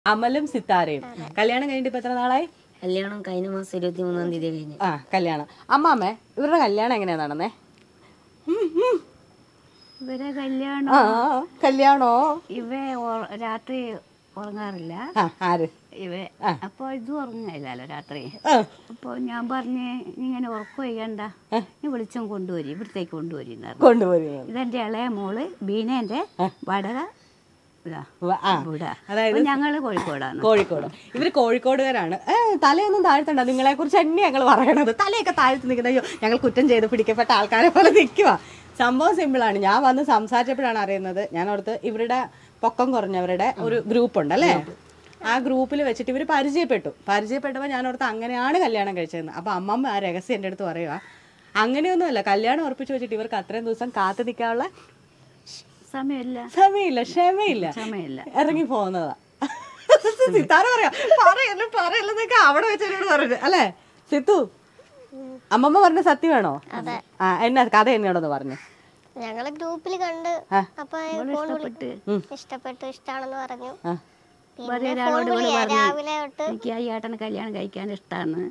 അമലും സിത്താരയും കല്യാണം കഴിഞ്ഞിട്ട് ഇപ്പൊ എത്ര നാളായി കല്യാണം കഴിഞ്ഞ മാസം ഇരുപത്തി മൂന്നാം തീയതി കഴിഞ്ഞു ആ കല്യാണം അമ്മാമ്മേ ഇവരുടെ കല്യാണം എങ്ങനെയാ നടന്നേ ഇവരെ കല്യാണം ആ കല്യാണോ ഇവ ഉറ- രാത്രി ഉറങ്ങാറില്ല ആ ആര് ഇവ അപ്പോൾ ഇത് ഉറങ്ങില്ലല്ലോ രാത്രി ആ, അപ്പോൾ ഞാൻ പറഞ്ഞ് നീ ഇങ്ങനെ ഉറക്കം വയ്ക്കണ്ട നീ വെളിച്ചം കൊണ്ടുവരും ഇവിടത്തേക്ക് കൊണ്ടുവരും എന്ന് പറഞ്ഞു. കൊണ്ടുവരും ഇതെന്റെ ഇളയ മോള് ബീനേന്റെ വടക ഇതാ വ- ആ ഇവിടെ അതായത് അപ്പോൾ ഞങ്ങള് കോഴിക്കോടാണ് കോഴിക്കോട് ഇവര് കോഴിക്കോടുകാരാണ് ഏ തലയൊന്നും താഴ്ത്തണ്ട നിങ്ങളെ കുറിച്ച് തന്നെ ഞങ്ങൾ പറയണത് തലയൊക്കെ താഴ്ത്തി നിൽക്കുന്ന അയ്യോ ഞങ്ങൾ കുറ്റം ചെയ്ത് പിടിക്കപ്പെട്ട ആൾക്കാരെ പോലെ നിൽക്കുക സംഭവം സിമ്പിളാണ് ഞാൻ വന്ന് സംസാരിച്ചപ്പോഴാണ് അറിയുന്നത് ഞാൻ ഓർത്ത് ഇവരുടെ പൊക്കം കുറഞ്ഞവരുടെ ഒരു ഗ്രൂപ്പ് ഉണ്ട് അല്ലേ ആ ഗ്രൂപ്പിൽ വെച്ചിട്ട് ഇവർ പരിചയപ്പെട്ടു പരിചയപ്പെട്ടപ്പോൾ ഞാൻ ഓർത്ത് അങ്ങനെയാണ് കല്യാണം കഴിച്ചതെന്ന് അപ്പോൾ അമ്മമ്മ ആ രഹസ്യം എൻ്റെ അടുത്ത് പറയുക അങ്ങനെയൊന്നുമല്ല കല്യാണം ഉറപ്പിച്ചു വെച്ചിട്ട് ഇവർക്ക് അത്രയും ദിവസം കാത്തു നിൽക്കാനുള്ള സമയമില്ല സമയമില്ല ക്ഷമയില്ല സമയമില്ല ഇറങ്ങി പോകുന്നതാ സിത്താര പറയാ പറയല്ല പറയല്ലെന്നൊക്കെ അവിടെ വെച്ച് എന്നോട് പറഞ്ഞു അല്ലേ സിത്തു അമ്മമ്മ പറഞ്ഞ സത്യം വേണോ ആ എന്നാ കഥ എന്നോടൊന്ന് പറഞ്ഞു ഞങ്ങള് ഗ്രൂപ്പിൽ കണ്ട് ആ. അപ്പൊ ഫോൺ വിളി ഇഷ്ടപ്പെട്ടു ഇഷ്ടാണെന്ന് പറഞ്ഞു ആ. പിന്നെ വേറെ ഫോൺ ഒരാളോട് ഇവള് വിളിയാ പറഞ്ഞു രാവിലെ തൊട്ട് എനിക്ക് ആ ഏട്ടനെ കല്യാണം കഴിക്കാൻ ഇഷ്ടമാണ്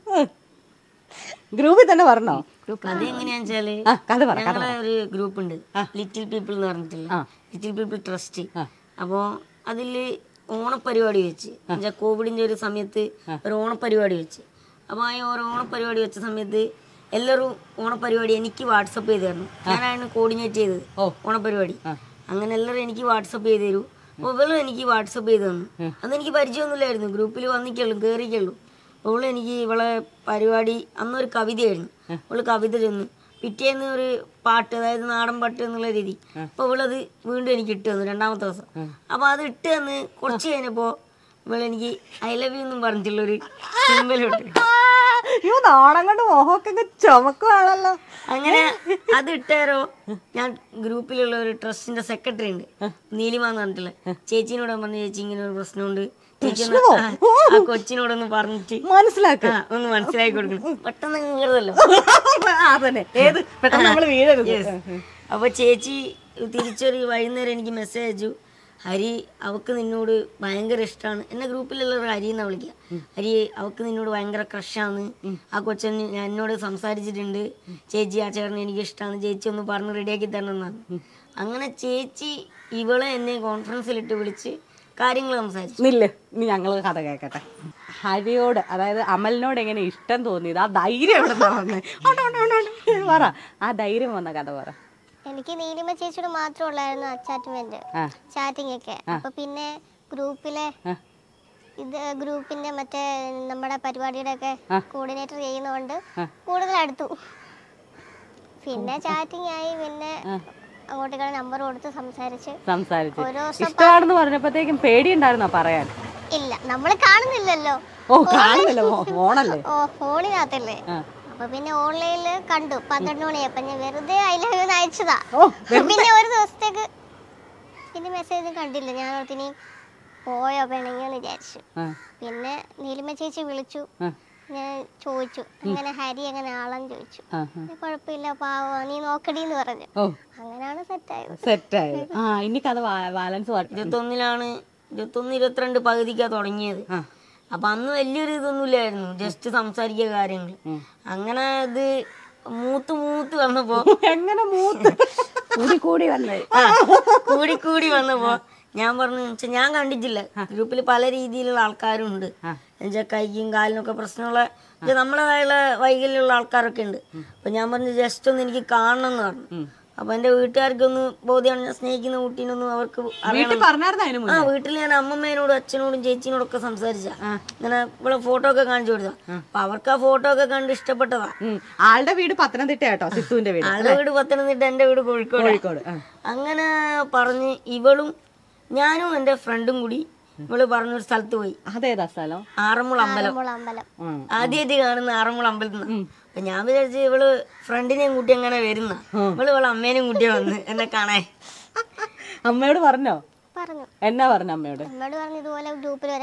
ഗ്രൂപ്പിൽ തന്നെ പറഞ്ഞോ അത് എങ്ങനെയാന്ന് വെച്ചാല് ആ കഥ പറ കഥ ഞങ്ങളെ ഒരു ഗ്രൂപ്പ് ഉണ്ട് ലിറ്റിൽ പീപ്പിൾ എന്ന് പറഞ്ഞിട്ടുള്ള ലിറ്റിൽ പീപ്പിൾ ട്രസ്റ്റ് അപ്പോൾ അതില് ഓണപ്പരിപാടി വെച്ച് എന്നുവെച്ചാൽ കോവിഡിന്റെ ഒരു സമയത്ത് ഒരു ഓണപ്പരിപാടി വെച്ച് അപ്പോൾ ആ ഒരു ഓണപ്പരിപാടി വെച്ച സമയത്ത് എല്ലാവരും ഓണപ്പരിപാടി എനിക്ക് വാട്സപ്പ് ചെയ്ത് തരണം ഞാനാണ് കോർഡിനേറ്റ് ചെയ്തത് ഓണപ്പരിപാടി അങ്ങനെ എല്ലാവരും എനിക്ക് വാട്സപ്പ് ചെയ്ത് തരൂ അപ്പോൾ ഇവളും എനിക്ക് വാട്സപ്പ് ചെയ്ത് തന്നു അന്ന് എനിക്ക് പരിചയമൊന്നുമില്ലായിരുന്നു ഗ്രൂപ്പിൽ വന്നിക്കുള്ളൂ കയറിക്കുള്ളൂ അവള് എനിക്ക് ഇവളെ പരിപാടി അന്നൊരു കവിതയായിരുന്നു അവള് കവിത ചെന്നു പിറ്റേന്ന് ഒരു പാട്ട് അതായത് നാടൻ പാട്ട് എന്നുള്ള രീതി അപ്പൊ ഇവളത് വീണ്ടും എനിക്ക് ഇട്ട് തന്നു രണ്ടാമത്തെ ദിവസം അപ്പൊ അത് ഇട്ട് തന്ന് കുറച്ച് കഴിഞ്ഞപ്പോ ഇവളെനിക്ക് ഐ ലവ് യു എന്നും പറഞ്ഞിട്ടുള്ളൊരു സിമ്പൽ ഇട്ട് അയ്യോ നാണം കൊണ്ട് മോഹമൊക്കെ അങ്ങ് ചുമക്കുവാണല്ലോ അങ്ങനെ അത് ഇട്ടേരോ ഞാൻ ഗ്രൂപ്പിലുള്ള ഒരു ട്രസ്റ്റിന്റെ സെക്രട്ടറി ഉണ്ട് നീലിമ എന്ന് പറഞ്ഞിട്ടുള്ള ചേച്ചീനോട് പറഞ്ഞു ചേച്ചി ഇങ്ങനെ ഒരു പ്രശ്നമുണ്ട് ചേച്ചി ഒന്ന് ആ, ആ കൊച്ചിനോടൊന്ന് പറഞ്ഞിട്ട് മനസ്സിലാക്ക ആ, ഒന്ന് മനസ്സിലാക്കി കൊടുക്കണം പെട്ടെന്ന് കയറുമല്ലോ അതന്നെ ഏത് പെട്ടെന്ന് നമ്മൾ വീഴരുത് അപ്പൊ ചേച്ചി തിരിച്ചൊരു വൈകുന്നേരം എനിക്ക് മെസ്സേജ് അയച്ചു ഹരി അവക്ക് നിന്നോട് ഭയങ്കര ഇഷ്ടമാണ് എന്നെ ഗ്രൂപ്പിലുള്ളവർ ഹരി എന്നാ വിളിക്കുക ഹരി അവക്ക് നിന്നോട് ഭയങ്കര ക്രഷാണ് ആ കൊച്ചൻ ഞാൻ എന്നോട് സംസാരിച്ചിട്ടുണ്ട് ചേച്ചി ആ ചേട്ടനെ എനിക്ക് ഇഷ്ടമാണ് ചേച്ചി ഒന്ന് പറഞ്ഞ് റെഡിയാക്കി തരണം എന്നാണ് അങ്ങനെ ചേച്ചി ഇവളെ എന്നെ കോൺഫറൻസിലിട്ട് വിളിച്ച് കാര്യങ്ങൾ സംസാരിച്ചു നില്ല് ഇനി ഞങ്ങൾ കഥ കേൾക്കട്ടെ ഹരിയോട് അതായത് അമലിനോട് എങ്ങനെ ഇഷ്ടം തോന്നിയത് ആ ധൈര്യം എവിടെ വന്നേ പറ ആ ധൈര്യം വന്ന കഥ പറ എനിക്ക് നീലിമ ചേച്ചിയോട് മാത്രമേ ഉള്ളായിരുന്നു അറ്റാച്ച്മെന്റ് ആ. ചാറ്റിംഗ് ഒക്കെ അപ്പൊ പിന്നെ ഗ്രൂപ്പിലെ ആ. ഇത് ഗ്രൂപ്പിന്റെ മറ്റേ നമ്മുടെ പരിപാടിയുടെ ഒക്കെ കോർഡിനേറ്റർ ചെയ്യുന്നതുകൊണ്ട് കൂടുതൽ അടുത്തു പിന്നെ ചാറ്റിംഗ് ആയി പിന്നെ അങ്ങോട്ടേക്കുള്ള നമ്പർ കൊടുത്ത് സംസാരിച്ച് സംസാരിച്ച് ഓരോ ദിവസം ഇഷ്ടമാണെന്ന് പറഞ്ഞപ്പോഴത്തേക്കും പേടിയുണ്ടായിരുന്നോ പറയാൻ ഇല്ല നമ്മൾ കാണുന്നില്ലല്ലോ ഓ കാണില്ല ഓണല്ലേ ഓ ഫോണിനകത്തല്ലേ ആ. അപ്പൊ പിന്നെ ഓൺലൈനില് കണ്ടു പന്ത്രണ്ട് മണിയപ്പോ ഞാൻ വെറുതെ ഐ ലവ് യു അയച്ചതാ ഓ പിന്നെ ഒരു ദിവസത്തേക്ക് പിന്നെ മെസ്സേജ് കണ്ടില്ല ഞാൻ ഓർത്തിനി പോയോ പെണ്ണെന്ന് വിചാരിച്ചു ആ, പിന്നെ നീലിമ ചേച്ചി വിളിച്ചു ആ, ഞാൻ ചോദിച്ചു അങ്ങനെ ഹരി എങ്ങനെ ആളെന്ന് ചോദിച്ചു ആ, ആ. "ഏ, കുഴപ്പമില്ല പാവോ നീ നോക്കടി എന്ന് പറഞ്ഞു ഓ അങ്ങനെയാണ് സെറ്റായത് സെറ്റായി ആ ഇനി കഥ ബാലൻസ് ഇരുപത്തൊന്നിലാണ് ഇരുപത്തൊന്ന് ഇരുപത്തിരണ്ട് പകുതിക്കാ തുടങ്ങിയത് ആ. അപ്പൊ അന്ന് വലിയൊരു ഇതൊന്നുമില്ലായിരുന്നു ജസ്റ്റ് സംസാരിക്കുക കാര്യങ്ങൾ അങ്ങനെ ഇത് മൂത്ത് മൂത്ത് വന്നപ്പോ എങ്ങനെ മൂത്ത് കൂടി കൂടി വന്നത് ആ, കൂടി കൂടി വന്നപ്പോ ഞാൻ പറഞ്ഞു "ഛെ, ഞാൻ കണ്ടിട്ടില്ല ഗ്രൂപ്പിൽ പല രീതിയിലുള്ള ആൾക്കാരും ഉണ്ട് എന്നുവെച്ചാൽ കൈക്കും കാലിനൊക്കെ പ്രശ്നമുള്ള ഇത് നമ്മളതായുള്ള വൈകല്യമുള്ള ആൾക്കാരൊക്കെ ഉണ്ട് അപ്പൊ ഞാൻ പറഞ്ഞു ജസ്റ്റ് ഒന്ന് എനിക്ക് കാണണം എന്ന് പറഞ്ഞു അപ്പൊ എന്റെ വീട്ടുകാർക്കൊന്ന് ബോധ്യമാണ് ഞാൻ സ്നേഹിക്കുന്ന കുട്ടീനൊന്നും അവർക്ക് വീട്ടിൽ അറിയണം പറഞ്ഞായിരുന്നു അതിന് ആ മുന്നേ വീട്ടിൽ ഞാൻ അമ്മമ്മേനോടും അച്ഛനോടും ചേച്ചീനോടും ഒക്കെ സംസാരിച്ച ഇങ്ങനെ ഇവിടെ ഫോട്ടോ ഒക്കെ കാണിച്ചു കൊടുത്ത അപ്പൊ അവർക്ക് ആ ഫോട്ടോ ഒക്കെ കണ്ട് ഇഷ്ടപ്പെട്ടതാ ഉം. ആളുടെ വീട് പത്തനംതിട്ട കേട്ടോ സിത്തുവിന്റെ വീട് ആളുടെ വീട് പത്തനംതിട്ട എന്റെ വീട് കോഴിക്കോട് കോഴിക്കോട് ആ. അങ്ങനെ പറഞ്ഞ് ഇവളും ഞാനും എൻ്റെ ഫ്രണ്ടും കൂടി ഇവള് പറഞ്ഞൊരു സ്ഥലത്ത് പോയി അതേതാ സ്ഥലം ആറന്മുള അമ്പലം ആറന്മുള അമ്പലം ഉം. ആദ്യമായിട്ട് കാണുന്ന ആറന്മുള അമ്പലത്തിൽ നിന്ന് അപ്പൊ ഞാൻ വിചാരിച്ചു ഇവള് ഫ്രണ്ടിനെയും കൂട്ടി അങ്ങനെ വരുന്ന ഇവള് ഇവളെ അമ്മേനെയും കൂട്ടി വന്ന് എന്നെ കാണാൻ അമ്മയോട് പറഞ്ഞോ പറഞ്ഞു എന്നാ പറഞ്ഞു അമ്മയോട് അമ്മയോട് പറഞ്ഞു ഇതുപോലെ ഗ്രൂപ്പിൽ ഒരാളെ ഞാൻ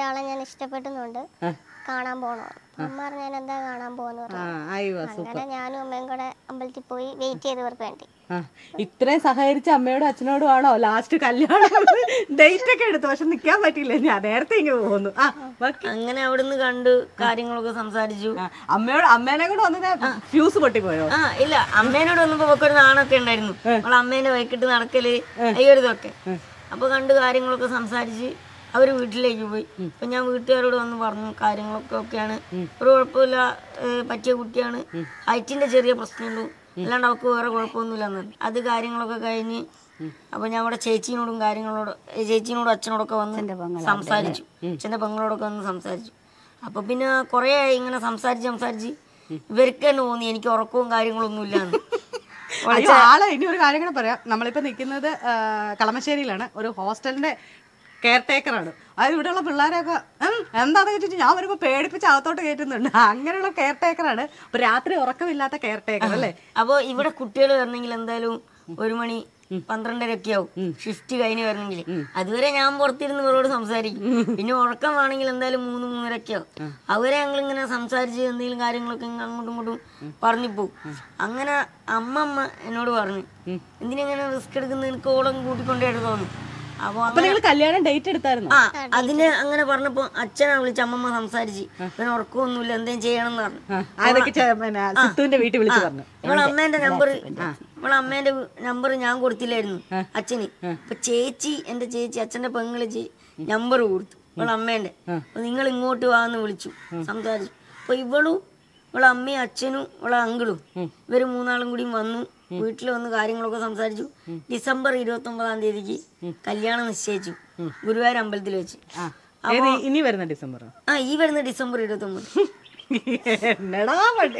ഇഷ്ടപ്പെടുന്നുണ്ട് കാണാൻ പോണോ അമ്മ പറഞ്ഞു ഞാൻ എന്താ കാണാൻ പോന്ന് ആ പറഞ്ഞു അയ്യോ അങ്ങനെ ഞാനും അമ്മയും കൂടെ അമ്പലത്തിൽ പോയി വെയിറ്റ് ചെയ്തവർക്ക് വേണ്ടി ആ ഇത്രയും സഹകരിച്ച അമ്മയോടും അച്ഛനോടും ആണോ ലാസ്റ്റ് കല്യാണം ഡേറ്റ് ഒക്കെ എടുത്തു പക്ഷെ നിക്കാൻ പറ്റിയില്ല ഞാൻ നേരത്തെ ഇങ്ങനെ പോകുന്നു ആ ബാക്കി അങ്ങനെ അവിടുന്ന് കണ്ട് കാര്യങ്ങളൊക്കെ സംസാരിച്ചു ആ, അമ്മയോട് അമ്മേനെ കൂടെ വന്നത് ഫ്യൂസ് പൊട്ടിപ്പോയോ ആ ഇല്ല അമ്മേനോട് വന്നപ്പോ ഒക്കെ ഒരു നാണൊക്കെ ഉണ്ടായിരുന്നു അവളെ അമ്മേനെ വൈകിട്ട് നടക്കല് അയ്യൊരിതൊക്കെ അപ്പൊ കണ്ട് കാര്യങ്ങളൊക്കെ സംസാരിച്ച് അവര് വീട്ടിലേക്ക് പോയി അപ്പൊ ഞാൻ വീട്ടുകാരോട് വന്ന് പറഞ്ഞു കാര്യങ്ങളൊക്കെ ഒക്കെയാണ് ഒരു കുഴപ്പമില്ല ഏ, പറ്റിയ കുട്ടിയാണ് ഹൈറ്റിന്റെ ചെറിയ പ്രശ്നമുള്ളൂ അല്ലാണ്ട് അവൾക്ക് വേറെ കുഴപ്പമൊന്നുമില്ല എന്ന് പറഞ്ഞു. അത് കാര്യങ്ങളൊക്കെ കഴിഞ്ഞ് അപ്പൊ ഞാൻ അവിടെ ചേച്ചീനോടും കാര്യങ്ങളോട് ഏ, ചേച്ചീനോടും അച്ഛനോടൊക്കെ വന്ന് സംസാരിച്ചു അച്ഛന്റെ പെങ്ങളോടൊക്കെ വന്ന് സംസാരിച്ചു അപ്പൊ പിന്നെ കുറേ ആയി ഇങ്ങനെ സംസാരിച്ച് സംസാരിച്ച് ഇവർക്ക് തന്നെ തോന്നി എനിക്ക് ഉറക്കവും കാര്യങ്ങളൊന്നും ഇല്ലാന്ന് അയ്യോ ആള് ഇനി ഒരു കാര്യം കൂടെ പറയാം നമ്മളിപ്പോ നിൽക്കുന്നത് കളമശ്ശേരിയിലാണ് ഒരു ഹോസ്റ്റലിന്റെ കെയർ ടേക്കറാണ് അത് ഇവിടെയുള്ള പിള്ളേരെയൊക്കെ ഉം, എന്താന്ന് വെച്ചിട്ട് ഞാൻ വരുമ്പോ പേടിപ്പിച്ച് അകത്തോട്ട് കയറ്റുന്നുണ്ട് അങ്ങനെയുള്ള കെയർ ടേക്കറാണ് അപ്പൊ രാത്രി ഉറക്കമില്ലാത്ത കെയർ ടേക്കർ അല്ലേ അപ്പൊ ഇവിടെ കുട്ടികൾ വരണമെങ്കിൽ എന്തായാലും ഒരു മണി പന്ത്രണ്ടരൊക്കെ ആവും ഷിഫ്റ്റ് കഴിഞ്ഞ് വരണമെങ്കിൽ അതുവരെ ഞാൻ പുറത്തിരുന്ന് ഇവരോട് സംസാരിക്കും പിന്നെ ഉറക്കം വേണമെങ്കിൽ എന്തായാലും മൂന്ന് മൂന്നരൊക്കെ ആവും അവരെ ഞങ്ങൾ ഇങ്ങനെ സംസാരിച്ച് എന്തെങ്കിലും കാര്യങ്ങളൊക്കെ ഇങ്ങ് അങ്ങോട്ടും ഇങ്ങോട്ടും പറഞ്ഞു പോകും അങ്ങനെ അമ്മമ്മ എന്നോട് പറഞ്ഞു എന്തിനെങ്ങനെ റിസ്ക് എടുക്കുന്ന എനിക്ക് ഓളം കൂട്ടിക്കൊണ്ടേ തോന്നും അപ്പൊ അപ്പൊ നിങ്ങൾ കല്യാണം ഡേറ്റ് എടുത്തായിരുന്നു ആ അതിന് അങ്ങനെ പറഞ്ഞപ്പോ അച്ഛനെ വിളിച്ച് അമ്മമ്മ സംസാരിച്ച് ഇവന് ഉറക്കമൊന്നുമില്ല എന്തെങ്കിലും ചെയ്യണം എന്ന് പറഞ്ഞു അതൊക്കെ ചെ- പിന്നെ സിത്തുവിന്റെ വീട്ടിൽ വിളിച്ച് പറഞ്ഞു ഇവളെ അമ്മേന്റെ നമ്പർ ഇവളെ അമ്മേന്റെ നമ്പർ ഞാൻ കൊടുത്തില്ലായിരുന്നു അച്ഛന് അപ്പൊ ചേച്ചി എന്റെ ചേച്ചി അച്ഛന്റെ പെങ്ങള് നമ്പർ കൊടുത്തു ഇവളെ അമ്മേന്റെ അപ്പൊ നിങ്ങൾ ഇങ്ങോട്ട് വാന്ന് വിളിച്ചു സംസാരിച്ചു അപ്പൊ ഇവളും ഇവളെ അമ്മയും അച്ഛനും ഇവളെ അങ്കിളും ഇവര് മൂന്നാളും കൂടി വന്നു വീട്ടിൽ വന്ന് കാര്യങ്ങളൊക്കെ സംസാരിച്ചു ഡിസംബർ ഇരുപത്തി ഒമ്പതാം തീയതിക്ക് കല്യാണം നിശ്ചയിച്ചു ഗുരുവായൂർ അമ്പലത്തിൽ വെച്ച് ഏത് ഇനി വരുന്ന ഡിസംബർ ആ ഈ വരുന്ന ഡിസംബർ ഇരുപത്തി ഒമ്പത് എന്നടാ പണ്ട്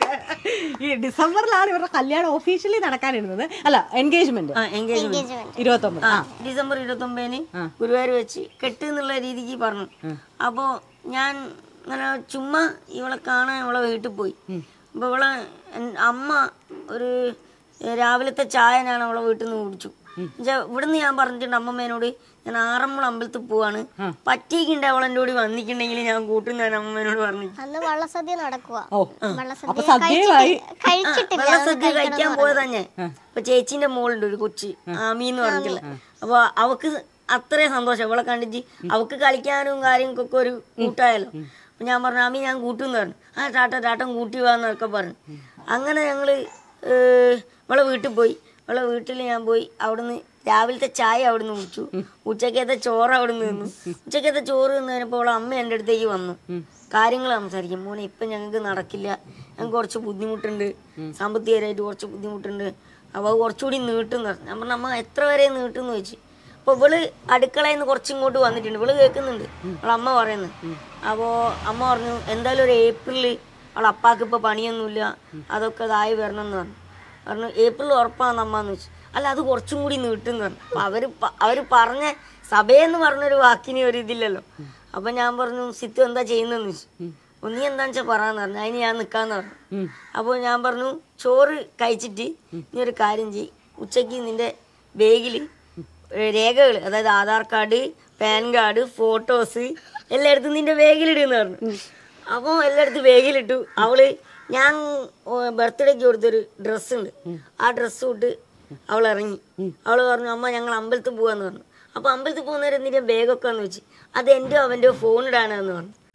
ഈ ഡിസംബറിലാണ് ഇവരുടെ കല്യാണം ഒഫീഷ്യലി നടക്കാനിരുന്നത് അല്ല എൻഗേജ്മെന്റ് ആ എൻഗേജ്മെന്റ് ഇരുപത്തി ഒമ്പത് ആ ഡിസംബർ ഇരുപത്തി ഒമ്പതിന് ഗുരുവായൂർ വെച്ച് കെട്ട് എന്നുള്ള രീതിക്ക് പറഞ്ഞു അപ്പോ ഞാൻ ഇങ്ങനെ ചുമ്മാ ഇവളെ കാണാൻ ഇവളെ വീട്ടിൽ പോയി അപ്പൊ ഇവളെ എൻ- അമ്മ ഒരു ഏ, രാവിലത്തെ ചായ ഞാൻ അവളെ വീട്ടിൽ നിന്ന് കുടിച്ചു എന്നുവെച്ചാ ഇവിടുന്ന് ഞാൻ പറഞ്ഞിട്ടുണ്ട് അമ്മമ്മേനോട് ഞാൻ ആറന്മുള അമ്പലത്തിൽ പോവാണ് പറ്റിയിട്ടുണ്ട് അവളെൻ്റെ കൂടി വന്നിട്ടുണ്ടെങ്കിൽ ഞാൻ കൂട്ടും ഞാൻ അമ്മമ്മേനോട് പറഞ്ഞു അന്ന് വള്ളസദ്യ നടക്കുക ഓ അപ്പൊ വള്ളസദ്യ സദ്യയുമായി കഴിച്ചിട്ടില്ല വെള്ളസദ്യ കഴിക്കാൻ പോയത് തന്നെ അപ്പൊ ചേച്ചീന്റെ മോളുണ്ട് ഒരു കൊച്ചി ആമീന്ന് പറഞ്ഞിട്ടില്ല അപ്പൊ അവക്ക് അത്രയും സന്തോഷം അവളെ കണ്ടിട്ട് അവക്ക് കളിക്കാനും കാര്യങ്ങൾക്കൊക്കെ ഒരു കൂട്ടായാലോ അപ്പൊ ഞാൻ പറഞ്ഞു ആമി ഞാൻ കൂട്ടുന്ന് പറഞ്ഞു ആ ടാട്ട ടാട്ടൻ കൂട്ടി വാന്നൊക്കെ പറഞ്ഞു അങ്ങനെ ഞങ്ങള് ഏഹ്, ഇവളെ വീട്ടിൽ പോയി ഇവളെ വീട്ടിൽ ഞാൻ പോയി അവിടുന്ന് രാവിലത്തെ ചായ അവിടുന്ന് കുടിച്ചു ഉച്ചക്കത്തെ ചോറ് അവിടുന്ന് നിന്നു ഉച്ചക്കത്തെ ചോറ് നിന്ന് കഴിഞ്ഞപ്പോൾ അവളെ അമ്മ എൻ്റെ അടുത്തേക്ക് വന്നു കാര്യങ്ങൾ സംസാരിക്കും മോനെ ഇപ്പം ഞങ്ങൾക്ക് നടക്കില്ല ഞങ്ങൾക്ക് കുറച്ച് ബുദ്ധിമുട്ടുണ്ട് സാമ്പത്തികമായിട്ട് കുറച്ച് ബുദ്ധിമുട്ടുണ്ട് അപ്പോൾ അത് കുറച്ചുകൂടി നീട്ടുന്നു പറഞ്ഞു ഞാൻ പറഞ്ഞു അമ്മ എത്ര വരെ നീട്ടുമെന്ന് ചോദിച്ചു അപ്പോൾ ഇവള് അടുക്കളയിൽ നിന്ന് കുറച്ച് ഇങ്ങോട്ട് വന്നിട്ടുണ്ട് ഇവള് കേൾക്കുന്നുണ്ട് അവളെ അമ്മ പറയുന്നത് അപ്പോൾ അമ്മ പറഞ്ഞു എന്തായാലും ഒരു ഏപ്രിലിൽ അവളെ അപ്പാക്ക് ഇപ്പോൾ പണിയൊന്നുമില്ല അതൊക്കെ ഇതായി വരണം എന്ന് പറഞ്ഞു പറഞ്ഞു ഏപ്രിൽ ഉറപ്പാന്ന് അമ്മ എന്ന് വെച്ചു അല്ല അത് കുറച്ചും കൂടി നീട്ടുന്നു പറഞ്ഞു അപ്പൊ അവര് പ- അവര് പറഞ്ഞ സഭയെന്ന് പറഞ്ഞൊരു വാക്കിന് ഒരു ഇതില്ലല്ലോ അപ്പൊ ഞാൻ പറഞ്ഞു സിത്തു എന്താ ചെയ്യുന്നതെന്ന് വെച്ചു "ഓ, നീ എന്താന്ന് വെച്ചാൽ പറയാന്ന് പറഞ്ഞു അതിന് ഞാൻ നിൽക്കാന്ന് പറഞ്ഞു അപ്പോൾ ഞാൻ പറഞ്ഞു ചോറ് കഴിച്ചിട്ട് നീ ഒരു കാര്യം ചെയ്യ് ഉച്ചയ്ക്ക് നിന്റെ ബാഗിൽ രേഖകൾ അതായത് Aadhaar card PAN card photos എല്ലായിടത്തും നിന്റെ ബാഗിലിടുന്ന് പറഞ്ഞു അപ്പോൾ എല്ലായിടത്തും ബാഗിലിട്ടു അവള് ഞാൻ ബർത്ത്ഡേക്ക് കൊടുത്തൊരു ഡ്രസ്സ് ഉണ്ട് ആ ഡ്രസ്സ് ഇട്ട് അവൾ ഇറങ്ങി അവൾ പറഞ്ഞു അമ്മ ഞങ്ങൾ അമ്പലത്തിൽ പോവാന്ന് പറഞ്ഞു അപ്പോൾ അമ്പലത്തിൽ പോകുന്നവരെ എന്തിനാ ബാഗൊക്കെ എന്ന് വെച്ച് അത് എൻ്റെ അവൻ്റെ ഫോണിടാനാന്ന് പറഞ്ഞു